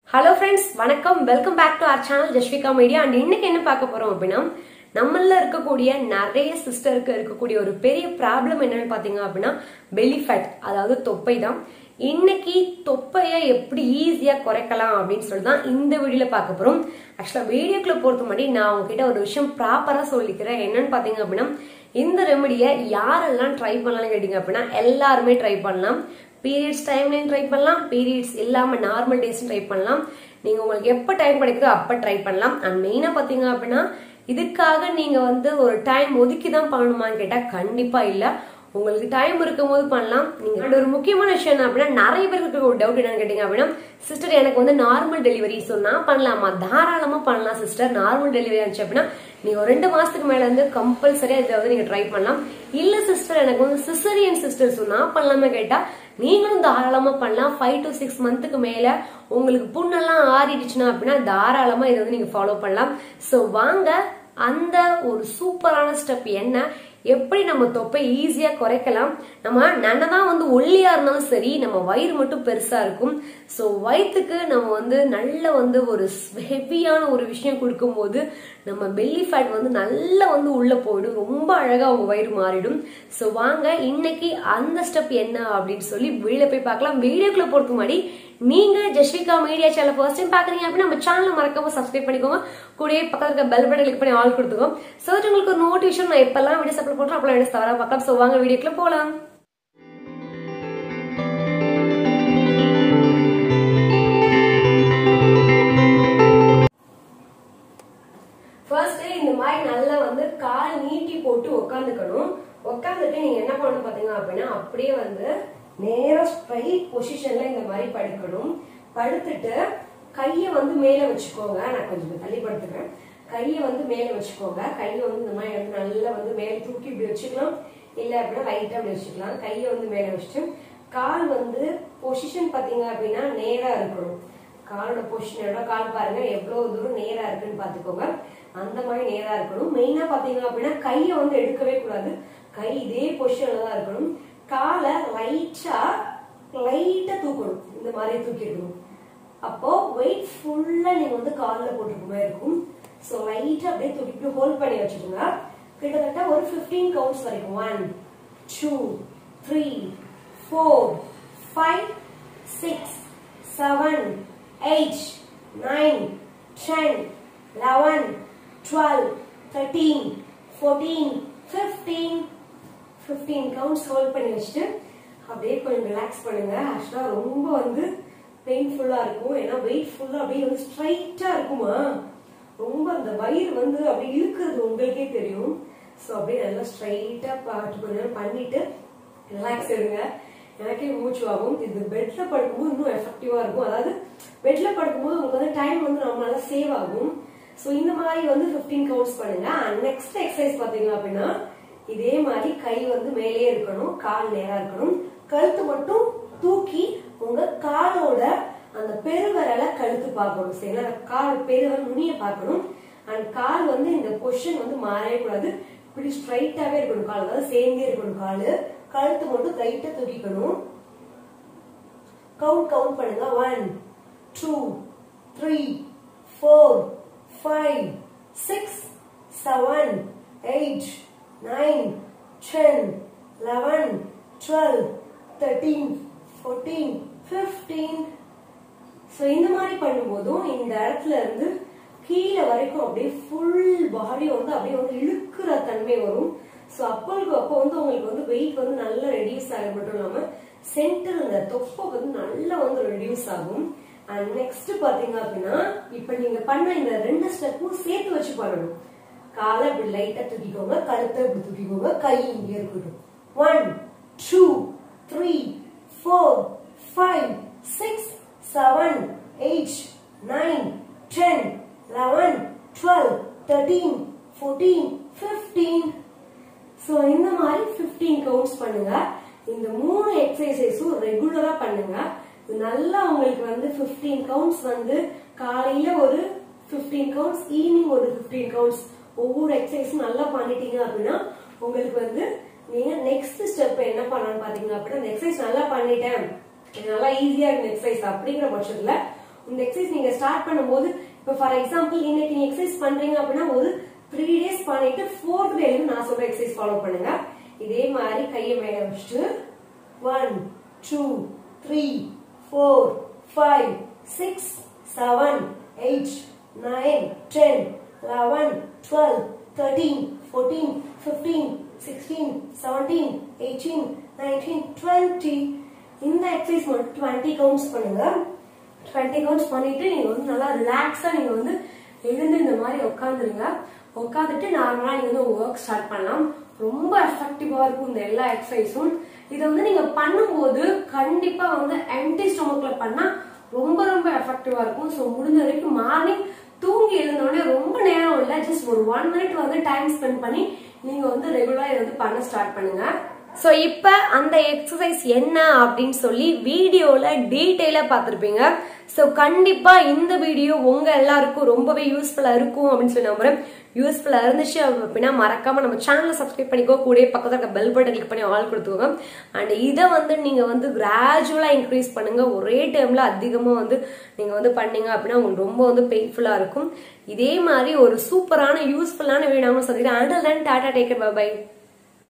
hello friends வணக்கம் welcome back to our channel Jasvika media and இன்னைக்கு என்ன பார்க்க போறோம் அப்படின்னா நம்மள இருக்கக்கூடிய நிறைய சிஸ்டருக்கு இருக்கக்கூடிய ஒரு பெரிய ப்ராப்ளம் என்னன்னு பாத்தீங்க அப்படின்னா பெல்லி ஃபேட் அதாவது தொப்பை தான் இன்னைக்கு தொப்பையை எப்படி ஈஸியா குறைக்கலாம் அப்படின்னு சொல்லி தான் இந்த வீடியோல பார்க்க போறோம் ஆக்சுவலா வீடியோக்குள்ள பொறுத்த முன்னாடி நான் உங்ககிட்ட ஒரு விஷயம் ப்ராப்பரா சொல்லிக்கிறேன் என்னன்னு பாத்தீங்க அப்படின்னா இந்த ரெமடியை யாரெல்லாம் ட்ரை பண்ணலாம்னு கேட்டீங்க அப்படின்னா எல்லாருமே ட்ரை பண்ணலாம் பீரியட்ஸ் டைம்லையும் ட்ரை பண்ணலாம் பீரியட்ஸ் இல்லாம நார்மல் டேஸ் ட்ரை பண்ணலாம் நீங்க உங்களுக்கு எப்ப டைம் கிடைக்குதோ அப்ப ட்ரை பண்ணலாம் அண்ட் மெயினா பாத்தீங்க அப்படின்னா இதுக்காக நீங்க வந்து ஒரு டைம் ஒதுக்கி தான் பண்ணணுமான்னு கேட்டா கண்டிப்பா இல்ல உங்களுக்கு டைம் இருக்கும் போது பண்ணலாம் நீங்க and ஒரு முக்கியமான விஷயம் என்ன அப்படின்னா நிறைய பேருக்கு இருக்க ஒரு டவுட் என்னன்னு கேட்டீங்க அப்படின்னா சிஸ்டர் எனக்கு வந்து நார்மல் டெலிவரி ஸோ நான் பண்ணலாமா தாராளமா பண்ணலாம் சிஸ்டர் நார்மல் டெலிவரி ஆச்சு அப்படின்னா நீங்க ஒரு ரெண்டு மாசத்துக்கு மேல இருந்து கம்பல்சரியா இதை வந்து நீங்க ட்ரை பண்ணலாம் இல்ல சிஸ்டர் எனக்கு வந்து சிசரியன் சிஸ்டர் ஸோ நான் பண்ணலாமா கேட்டா நீங்களும் தாராளமா பண்ணலாம் ஃபைவ் டு சிக்ஸ் மந்த்துக்கு மேல உங்களுக்கு புண்ணெல்லாம் ஆறிடுச்சுன்னா அப்படின்னா தாராளமா இதை வந்து நீங்க ஃபாலோ பண்ணலாம் ஸோ வாங்க அந்த ஒரு சூப்பரான ஸ்டெப் என்ன எப்படி நம்ம தொப்பை ஈஸியா குறைக்கலாம் நம்ம நன்னதான் வந்து ஒல்லியா இருந்தாலும் சரி நம்ம வயிறு மட்டும் பெருசா இருக்கும் சோ வயிற்றுக்கு நம்ம வந்து நல்ல வந்து ஒரு ஹெவியான ஒரு விஷயம் கொடுக்கும்போது நம்ம பெல்லி ஃபேட் வந்து நல்லா வந்து உள்ள போயிடும் ரொம்ப அழகா உங்க வயிறு மாறிடும் சோ வாங்க இன்னைக்கு அந்த ஸ்டெப் என்ன அப்படின்னு சொல்லி வீடியோ போய் பார்க்கலாம் வீடியோக்குள்ள பொறுத்த முன்னாடி நீங்க Jasvika media channel first time பாக்குறீங்க அப்படின்னா நம்ம சேனலை மறக்காம சப்ஸ்கிரைப் பண்ணிக்கோங்க கூடயே பக்கத்துல இருக்க பெல் பட்டன் கிளிக் பண்ணி ஆல் கொடுத்துக்கோங்க சோ உங்களுக்கு ஒரு நோட்டிஃபிகேஷன் நான் எப்பெல்லாம் வீடியோஸ் அப்லோட் பண்றோம் அப்பெல்லாம் வீடியோஸ் தவறா பார்க்கலாம் சோ வாங்க வீடியோக்குள்ள போலாம் ஃபர்ஸ்ட் இந்த மாதிரி நல்லா வந்து கால் நீட்டி போட்டு உட்காந்துக்கணும் உட்காந்துட்டு நீங்க என்ன பண்ணணும் பாத்தீங்க அப்படின்னா அப்படியே வந்து நேரா ஸ்ட்ரைட் பொசிஷன்ல இந்த மாதிரி படுக்கணும் படுத்துட்டு கையை வந்து மேல வச்சுக்கோங்க நான் கொஞ்சம் தள்ளி படுத்துக்கிறேன் கையை வந்து மேல வச்சுக்கோங்க கையை வந்து இந்த மாதிரி வந்து நல்லா வந்து மேல தூக்கி இப்படி வச்சுக்கலாம் இல்ல அப்படின்னா லைட்டா அப்படி வச்சுக்கலாம் கையை வந்து மேல வச்சுட்டு கால் வந்து பொசிஷன் பாத்தீங்க அப்படின்னா நேரா இருக்கணும் காலோட பொசிஷனோட கால் பாருங்க எவ்வளவு தூரம் நேரா இருக்குன்னு பாத்துக்கோங்க அந்த மாதிரி நேரா இருக்கணும் மெயினா பாத்தீங்க அப்படின்னா கையை வந்து எடுக்கவே கூடாது கை இதே பொசிஷன்ல தான் இருக்கணும் காலை லைட்டா லைட்டா தூக்கணும் இந்த மாதிரி தூக்கிடணும் அப்போ வெயிட் ஃபுல்லா நீங்க வந்து காலில் போட்டுருக்க மாதிரி இருக்கும் ஸோ லைட்டா அப்படியே தூக்கிட்டு ஹோல்ட் பண்ணி வச்சுக்கோங்க கிட்டத்தட்ட ஒரு 15 கவுண்ட்ஸ் வரைக்கும் one two three four five six seven eight nine ten eleven twelve thirteen fourteen fifteen fifteen counts hold பண்ணி வச்சுட்டு அப்படியே கொஞ்சம் ரிலாக்ஸ் பண்ணுங்க ஆக்சுவலாக ரொம்ப வந்து பெயின்ஃபுல்லாக இருக்கும் ஏன்னா வெயிட் ஃபுல்லாக அப்படியே வந்து ஸ்ட்ரைட்டாக இருக்குமா ரொம்ப அந்த வயிறு வந்து அப்படியே இழுக்கிறது உங்களுக்கே தெரியும் ஸோ அப்படியே நல்லா ஸ்ட்ரைட்டாக பாட்டு கொஞ்ச நேரம் பண்ணிட்டு ரிலாக்ஸ் எடுங்க எனக்கே மூச்சு ஆகும் இது பெட்ல படுக்கும்போது இன்னும் எஃபெக்டிவா இருக்கும் அதாவது பெட்ல படுக்கும்போது உங்களுக்கு வந்து டைம் வந்து நம்ம நல்லா சேவ் ஆகும் ஸோ இந்த மாதிரி வந்து 15 கவுண்ட்ஸ் பண்ணுங்க நெக்ஸ்ட் எக்ஸசைஸ் பாத்தீங்க அப்படின்னா இதே மாதிரி கை வந்து மேலே இருக்கணும் கால் நேரா இருக்கணும் கழுத்து மட்டும் தூக்கி உங்க காலோட அந்த பெருவரலை கழுத்து பார்க்கணும் சரிங்களா கால் பெருவரல் நுனிய பார்க்கணும் அண்ட் கால் வந்து இந்த பொசிஷன் வந்து மாறவே கூடாது இப்படி ஸ்ட்ரைட்டாவே இருக்கணும் கால் அதாவது சேர்ந்தே இருக்கணும் காலு கழுத்து மட்டும் லைட்டா தூக்கிக்கணும் கவுண்ட் கவுண்ட் பண்ணுங்க one two three four five six seven eight nine ten eleven twelve thirteen fourteen fifteen so இந்த மாதிரி பண்ணும்போதும் இந்த இடத்துல இருந்து கீழே வரைக்கும் அப்படியே ஃபுல் பாடி வந்து அப்படியே வந்து இழுக்கிற தன்மை வரும் ஸோ அப்பளுக்கு அப்போ வந்து உங்களுக்கு வந்து வெயிட் வந்து நல்லா ரெடியூஸ் ஆக மட்டும் இல்லாம சென்டர் இந்த தொப்பை வந்து நல்லா வந்து ரெடியூஸ் ஆகும் அண்ட் நெக்ஸ்ட் பாத்தீங்க அப்படின்னா இப்ப நீங்க பண்ண இந்த ரெண்டு ஸ்டெப்பும் சேர்த்து வச்சு பண்ணணும் காலை இப்படி லைட்டா தூக்கிக்கோங்க கழுத்தை இப்படி தூக்கிக்கோங்க கை இங்கே இருக்கட்டும் one two three four five six seven eight nine ten eleven twelve thirteen fourteen fifteen so இந்த மாதிரி 15 கவுண்ட்ஸ் பண்ணுங்க இந்த மூணு எக்ஸசைஸும் ரெகுலரா பண்ணுங்க இது நல்லா உங்களுக்கு வந்து 15 கவுண்ட்ஸ் வந்து காலையில ஒரு 15 கவுண்ட்ஸ் ஈவினிங் ஒரு 15 கவுண்ட்ஸ் ஒவ்வொரு எக்ஸசைஸும் நல்லா பண்ணிட்டீங்க அப்படின்னா உங்களுக்கு வந்து நீங்க நெக்ஸ்ட் ஸ்டெப் என்ன பண்ணணும்னு பாத்தீங்க அப்படின்னா இந்த எக்ஸசைஸ் நல்லா பண்ணிட்டேன் இது நல்லா ஈஸியா இருக்கு எக்ஸசைஸ் அப்படிங்கிற பட்சத்துல இந்த எக்ஸசைஸ் நீங்க ஸ்டார்ட் பண்ணும்போது இப்போ ஃபார் எக்ஸாம்பிள் இன்னைக்கு நீங்க எக்ஸசைஸ் பண்றீங்க அப்படின்னா ஒரு த்ரீ டேஸ் பண்ணிட்டு ஃபோர்த் டேல நான் சொல்ற எக்ஸசைஸ் ஃபாலோ பண்ணுங்க இதே மாதிரி கையை மேல வச்சுட்டு one two three four five six seven eight nine ten eleven twelve thirteen fourteen fifteen sixteen seventeen eighteen nineteen twenty இந்த எக்ஸசைஸ் மட்டும் டுவெண்ட்டி கவுண்ட்ஸ் பண்ணுங்க டுவெண்ட்டி கவுண்ட்ஸ் பண்ணிட்டு நீங்க வந்து நல்லா ரிலாக்ஸா நீங்க வந்து எழுந்து இந்த மாதிரி உட்காந்துருங்க உட்காந்துட்டு நார்மலா நீங்க வந்து ஒர்க் ஸ்டார்ட் பண்ணலாம் ரொம்ப எஃபெக்டிவா இருக்கும் இந்த எல்லா எக்ஸசைஸும் இதை வந்து நீங்க பண்ணும்போது கண்டிப்பா வந்து எம்டி ஸ்டொமக்ல பண்ணா ரொம்ப ரொம்ப எஃபெக்டிவா இருக்கும் ஸோ முடிஞ்ச வரைக்கும் மார்னிங் தூங்கி எழுந்தோடனே ரொம்ப நேரம் இல்லை ஜஸ்ட் ஒரு ஒன் மினிட் வந்து டைம் ஸ்பெண்ட் பண்ணி நீங்க வந்து ரெகுலரா இதை வந்து பண்ண ஸ்டார்ட் பண்ணுங்க ஸோ இப்போ அந்த எக்ஸசைஸ் என்ன அப்படின்னு சொல்லி வீடியோவில் டீட்டெயிலாக பார்த்துருப்பீங்க ஸோ கண்டிப்பாக இந்த வீடியோ உங்கள் எல்லாருக்கும் ரொம்பவே யூஸ்ஃபுல்லாக இருக்கும் அப்படின்னு சொல்லி நம்புறேன் யூஸ்ஃபுல்லாக இருந்துச்சு அப்படின்னா மறக்காம நம்ம சேனலை சப்ஸ்கிரைப் பண்ணிக்கோ கூட பக்கத்தில் இருக்க பெல் பட்டன் கிளிக் பண்ணி ஆல் கொடுத்துக்கோங்க அண்ட் இதை வந்து நீங்கள் வந்து கிராஜுவலாக இன்க்ரீஸ் பண்ணுங்க ஒரே டைமில் அதிகமாக வந்து நீங்கள் வந்து பண்ணீங்க அப்படின்னா உங்களுக்கு ரொம்ப வந்து பெயின்ஃபுல்லாக இருக்கும் இதே மாதிரி ஒரு சூப்பரான யூஸ்ஃபுல்லான வீடியோ சந்திக்கிறேன் until then tata take care by